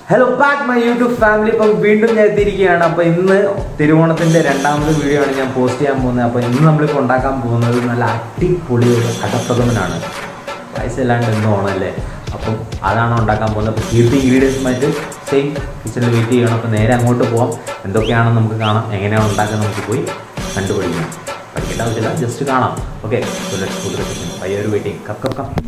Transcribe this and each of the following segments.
Hello back my YouTube family ഇപ്പം വീണ്ടും ഞാൻ എത്തിയിരിക്കുകയാണ് അപ്പോൾ ഇന്ന് തിരുവോണത്തിൻ്റെ രണ്ടാമത് വീഡിയോ ആണ് ഞാൻ പോസ്റ്റ് ചെയ്യാൻ പോകുന്നത് അപ്പോൾ ഇന്ന് നമ്മളിപ്പോൾ ഉണ്ടാക്കാൻ പോകുന്നത് നല്ല അടിപൊളി ഒരു അടപ്രഥമനാണ് വയസ്സല്ലാണ്ട് ഇന്ന് ഓണമല്ലേ അപ്പം അതാണ് ഉണ്ടാക്കാൻ പോകുന്നത് അപ്പോൾ കീർത്തി ഇൻഗ്രീഡിയൻസുമായിട്ട് സെയിം കിച്ചണിൽ വെയിറ്റ് ചെയ്യണം അപ്പോൾ നേരെ അങ്ങോട്ട് പോവാം എന്തൊക്കെയാണെന്ന് നമുക്ക് കാണാം എങ്ങനെയാണ് ഉണ്ടാക്കാൻ നമുക്ക് പോയി കണ്ടുപിടിക്കാം പഠിക്കേണ്ട ആവശ്യമില്ല ജസ്റ്റ് കാണാം ഓക്കെ പയ്യൊരു വെയിറ്റിംഗ് കപ്പ് കപ്പ് കം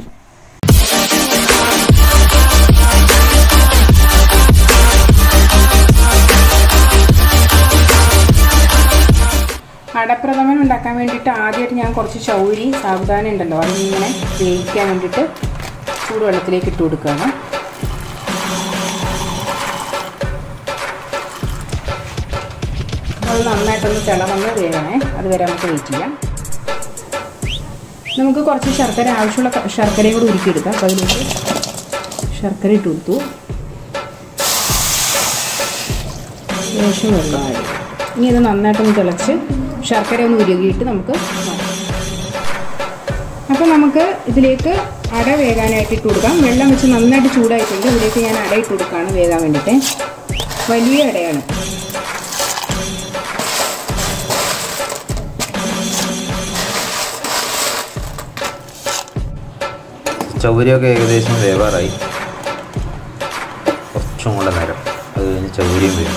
അടപ്രഥമൻ ഉണ്ടാക്കാൻ വേണ്ടിയിട്ട് ആദ്യമായിട്ട് ഞാൻ കുറച്ച് ചൗരി സാവധാനം ഉണ്ടല്ലോ അതിങ്ങനെ വേവിക്കാൻ വേണ്ടിയിട്ട് ചൂടുവെള്ളത്തിലേക്ക് ഇട്ട് കൊടുക്കുകയാണ് അത് നന്നായിട്ടൊന്ന് തിളവന്ന് വേകണേ അതുവരെ നമുക്ക് വെയിറ്റ് ചെയ്യാം നമുക്ക് കുറച്ച് ശർക്കര ആവശ്യമുള്ള ക- ശർക്കരയും കൂടി ഉരുക്കിയെടുക്കാം അപ്പോൾ അതിലേക്ക് ശർക്കര ഇട്ട് കൊടുത്തു ലേശം വെള്ളമായി ഇനി ഇത് നന്നായിട്ടൊന്ന് തിളച്ച് ശർക്കര ഒന്ന് ഉരുകിയിട്ട് നമുക്ക് അപ്പോൾ നമുക്ക് ഇതിലേക്ക് അട വേകാനായിട്ട് ഇട്ട് കൊടുക്കാം വെള്ളം വെച്ച് നന്നായിട്ട് ചൂടായിട്ടുണ്ട് ഇതിലേക്ക് ഞാൻ അട ഇട്ട് കൊടുക്കുകയാണ് വേകാൻ വേണ്ടിയിട്ട് വലിയ അടയാണ് ചൗരിയൊക്കെ ഏകദേശം വേവാറായി കുറച്ചും കൂടെ നേരം അത് കഴിഞ്ഞ് ചൗരിയും വരും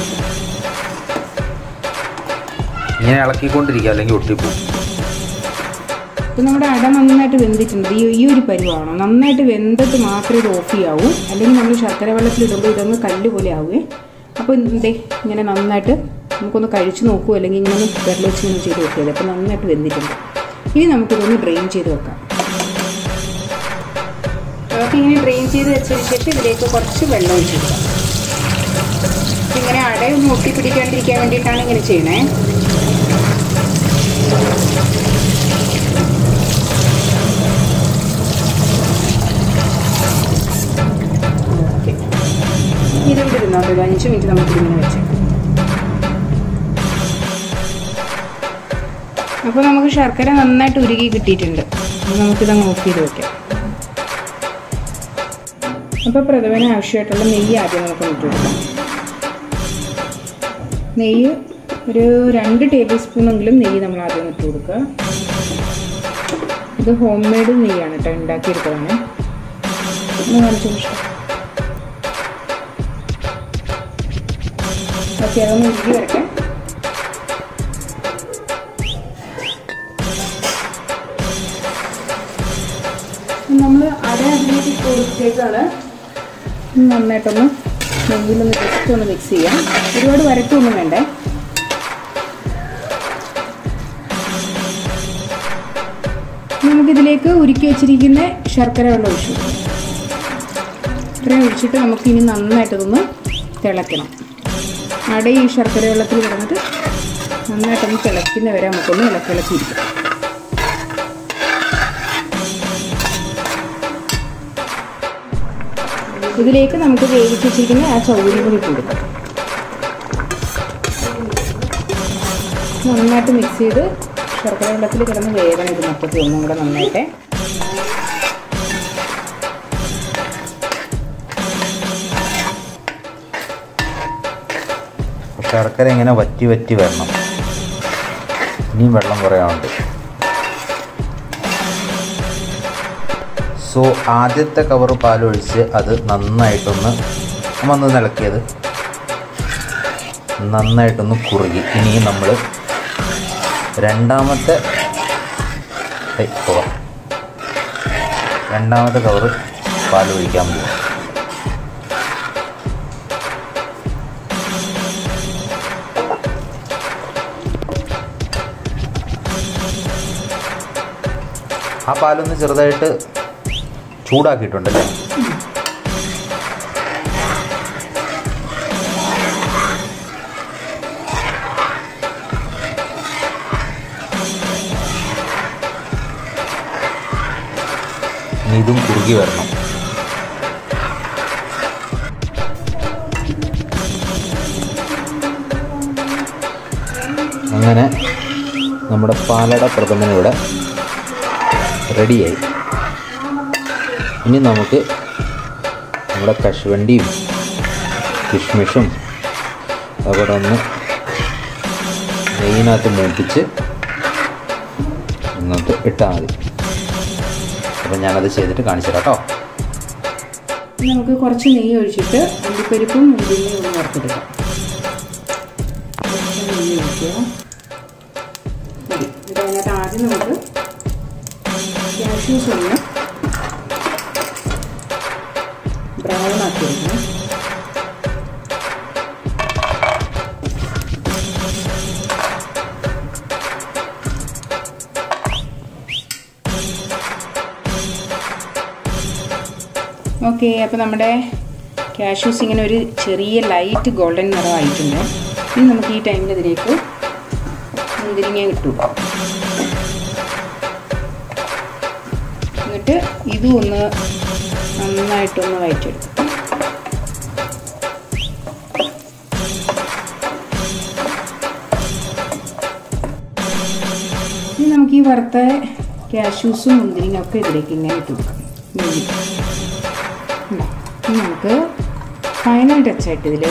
ഇങ്ങനെ ഇളക്കിക്കൊണ്ടിരിക്കുക അല്ലെങ്കിൽ ഒട്ടിപ്പോവും ഇപ്പോൾ നമ്മുടെ അട നന്നായിട്ട് വെന്തിട്ടുണ്ട് ഈ ഈ ഒരു പരുവാണ് നന്നായിട്ട് വെന്തിട്ട് മാത്രമേ ഇത് ഓഫ് ചെയ്യാവൂ അല്ലെങ്കിൽ നമ്മൾ ശർക്കര വെള്ളത്തിൽ ഇടുമ്പോൾ ഇതൊന്ന് കല്ല് പോലെ ആവുമേ അപ്പോൾ എന്തേ ഇങ്ങനെ നന്നായിട്ട് നമുക്കൊന്ന് കഴിച്ച് നോക്കൂ അല്ലെങ്കിൽ ഇങ്ങനെ വിരൽ വെച്ച് ഇങ്ങനെ ചെയ്ത് നോക്കിയത് അപ്പോൾ നന്നായിട്ട് വെന്തിട്ടുണ്ട് ഇനി നമുക്കിതൊന്ന് ഡ്രെയിൻ ചെയ്ത് വെക്കാം നമുക്ക് ഇങ്ങനെ ഡ്രെയിൻ ചെയ്ത് വെച്ചതിന് ശേഷം ഇതിലേക്ക് കുറച്ച് വെള്ളം ഒഴിച്ച് കൊടുക്കാം ഇങ്ങനെ അടയൊന്നും ഒട്ടിപ്പിടിക്കാണ്ടിരിക്കാൻ വേണ്ടിയിട്ടാണ് ഇങ്ങനെ ചെയ്യണേ ഓക്കെ ഇതിവിടെ ഇരുന്നോട്ടെ ഒരു അഞ്ച് മിനിറ്റ് നമുക്ക് ഇങ്ങനെ വെച്ചേക്കാം അപ്പോൾ നമുക്ക് ശർക്കര നന്നായിട്ട് ഉരുകി കിട്ടിയിട്ടുണ്ട് അപ്പോൾ നമുക്കിതങ്ങ് ഓഫ് ചെയ്ത് വെക്കാം അപ്പോൾ പ്രഥമന് ആവശ്യമായിട്ടുള്ള നെയ്യ് ആദ്യം നമുക്ക് ഇട്ട് കൊടുക്കാം നെയ്യ് ഒരു രണ്ട് ടേബിൾ സ്പൂണെങ്കിലും നെയ്യ് നമ്മൾ ആദ്യം ഇട്ട് കൊടുക്കുക ഇത് ഹോം മെയ്ഡ് നെയ്യാണ് കേട്ടോ ഉണ്ടാക്കിയെടുത്തതാണ് ഒന്ന് കാണിച്ചു ഇഷ്ടം ഓക്കെ അതൊന്ന് ഉരുകി വരട്ടെ നമ്മൾ അട അതിലേക്ക് ഇട്ട് കൊടുത്തേക്കാണ് നന്നായിട്ടൊന്ന് നെയ്യിലൊന്ന് ജസ്റ്റ് ഒന്ന് മിക്സ് ചെയ്യാം ഒരുപാട് വരട്ടൊന്നും വേണ്ടേ നമുക്കിതിലേക്ക് ഉരുക്കി വെച്ചിരിക്കുന്ന ശർക്കര വെള്ളം ഒഴിച്ചു കൊടുക്കാം. ഇത്രയും ഒഴിച്ചിട്ട് നമുക്ക് ഇനി നന്നായിട്ടതൊന്ന് തിളയ്ക്കണം അട ഈ ശർക്കര വെള്ളത്തിൽ കിടന്നിട്ട് നന്നായിട്ടൊന്ന് തിളയ്ക്കുന്ന വരെ നമുക്കൊന്ന് ഇളക്കിളക്കിയിരിക്കാം ഇതിലേക്ക് നമുക്ക് വേവിച്ച് വെച്ചിരിക്കുന്ന ആ ചൗരി കൂടി ഇട്ട് കൊടുക്കാം നന്നായിട്ട് മിക്സ് ചെയ്ത് ശർക്കര വെള്ളത്തിൽ കിടന്ന് വേവണം ഇത് മൊത്തത്തിൽ ഒന്നും കൂടെ നന്നായിട്ട് ശർക്കര ഇങ്ങനെ വറ്റി വറ്റി വരണം ഇനിയും വെള്ളം കുറയാനുണ്ട് സോ ആദ്യത്തെ കവർ പാലൊഴിച്ച് അത് നന്നായിട്ടൊന്ന് വന്ന് നിലക്കിയത് നന്നായിട്ടൊന്ന് കുറുകി ഇനി നമ്മൾ രണ്ടാമത്തെ ഏയ്, പോവാം രണ്ടാമത്തെ കവർ പാലൊഴിക്കാൻ പോകും ആ പാലൊന്ന് ചെറുതായിട്ട് ചൂടാക്കിയിട്ടുണ്ടല്ലേ ഇനി ഇതും കുറുകി വരണം അങ്ങനെ നമ്മുടെ പാലട പ്രഥമൻ ഇവിടെ റെഡിയായി ഇനി നമുക്ക് നമ്മുടെ കശുവണ്ടിയും കിഷ്മിഷും അവിടെ ഒന്ന് നെയ്യിനകത്ത് മൂപ്പിച്ച് ഇങ്ങോട്ട് ഇട്ടാൽ മതി അപ്പം ഞാനത് ചെയ്തിട്ട് കാണിച്ചു തരാം കേട്ടോ ഇനി നമുക്ക് കുറച്ച് നെയ്യ് ഒഴിച്ചിട്ട് അണ്ടിപ്പരിപ്പും മുന്തിരിയും ഒന്ന് വറുത്തെടുക്കാം കുറച്ച് നെയ്യ് ഒഴിക്കുക മതി എന്നിട്ട് അതിനകത്ത് ആദ്യം നമുക്ക് കാഷ്യൂസ് ഒന്ന് ബ്രൗൺ ആക്കി എടുക്കണം ഓക്കെ അപ്പോൾ നമ്മുടെ കാഷ്യൂസ് ഇങ്ങനെ ഒരു ചെറിയ ലൈറ്റ് ഗോൾഡൻ നിറമായിട്ടുണ്ട് ഇനി നമുക്ക് ഈ ടൈമിൽ ഇതിലേക്ക് മുന്തിരിങ്ങ ഇട്ടു എന്നിട്ട് ഇതും ഒന്ന് നന്നായിട്ടൊന്ന് വയറ്റെടുക്കും ഇനി നമുക്ക് ഈ വറുത്ത കാഷ്യൂസും മുന്തിരിങ്ങ ഒക്കെ ഇതിലേക്ക് ഇങ്ങനെ ഇട്ട് കൊടുക്കാം നെയ്യ് ഉണ്ടോ? ഇനി നമുക്ക് ഫൈനൽ ടച്ചായിട്ട് ഇതിൽ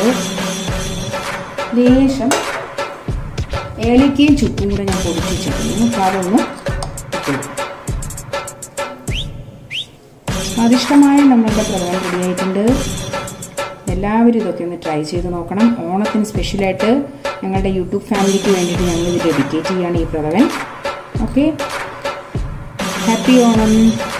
ലേശം ഏലക്കയും ചുക്കും കൂടെ ഞാൻ പൊടിച്ച് വെച്ചിട്ടുണ്ട് അപ്പോൾ അതൊന്ന് ഇട്ട് കൊടുക്കും. സ്വാദിഷ്ടമായ നമ്മളുടെ പ്രധാനം റെഡിയായിട്ടുണ്ട് എല്ലാവരും ഇതൊക്കെ ഒന്ന് ട്രൈ ചെയ്ത് നോക്കണം ഓണത്തിന് സ്പെഷ്യലായിട്ട് ഞങ്ങളുടെ യൂട്യൂബ് ഫാമിലിക്ക് വേണ്ടിയിട്ട് ഞങ്ങൾ ഇത് ഡെഡിക്കേറ്റ് ചെയ്യുകയാണ് ഈ പ്രഥവൻ ഓക്കെ ഹാപ്പി ഓണം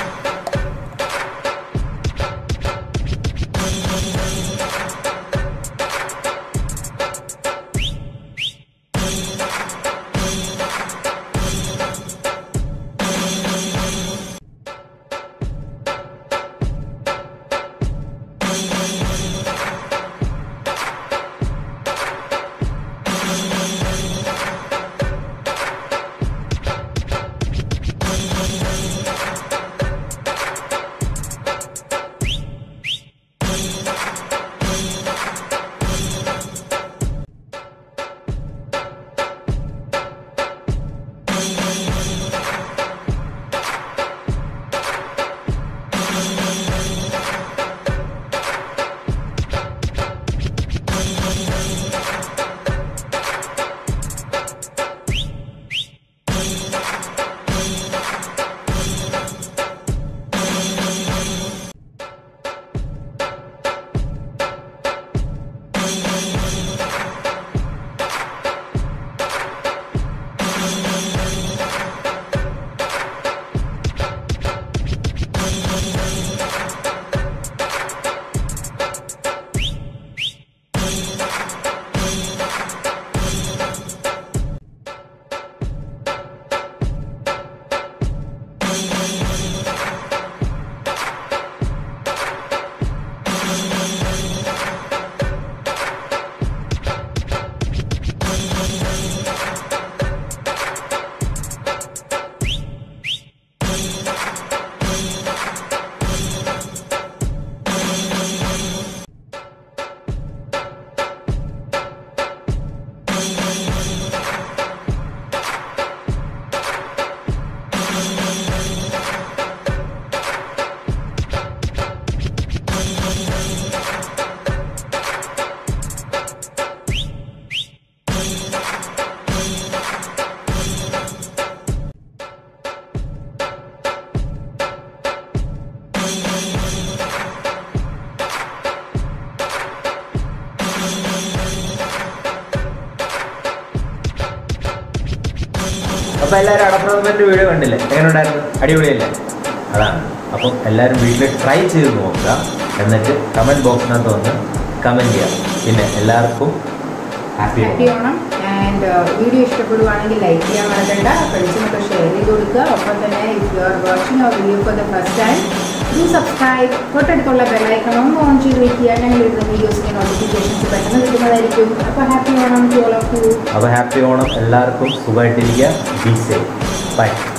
അപ്പൊ എല്ലാവരും അടപ്രഥമന്റെ വീഡിയോ കണ്ടില്ലേ എങ്ങനെ ഉണ്ടായിരുന്നു അടിപൊളിയല്ലേ അതാണ് അപ്പം എല്ലാവരും വീട്ടിൽ ട്രൈ ചെയ്ത് നോക്കുക എന്നിട്ട് കമന്റ് ബോക്സിനകത്ത് വന്ന് കമന്റ് ചെയ്യാം പിന്നെ എല്ലാവർക്കും happy happy Onam and video ഇഷ്ടപ്പെടുവാണെങ്കിൽ ലൈക്ക് ചെയ്യാൻ മറക്കണ്ട ഫ്രണ്ട്സിനൊക്കെ ഷെയർ ചെയ്ത് കൊടുക്കുക ഒപ്പം തന്നെ if you are watching our video for the first time do subscribe തൊട്ടടുത്തുള്ള ബെല്ലൈക്കൺ ഒന്ന് ഓൺ ചെയ്ത് വെക്കുക ഞങ്ങൾ ഇടുന്ന വീഡിയോസിൻ്റെ നോട്ടിഫിക്കേഷൻസ് പെട്ടെന്ന് കിട്ടുന്നതായിരിക്കും അപ്പോൾ happy Onam to all of you അപ്പോൾ ഹാപ്പി ഓണം എല്ലാവർക്കും സുഖമായിട്ടിരിക്കുക ബി സേഫ് ബൈ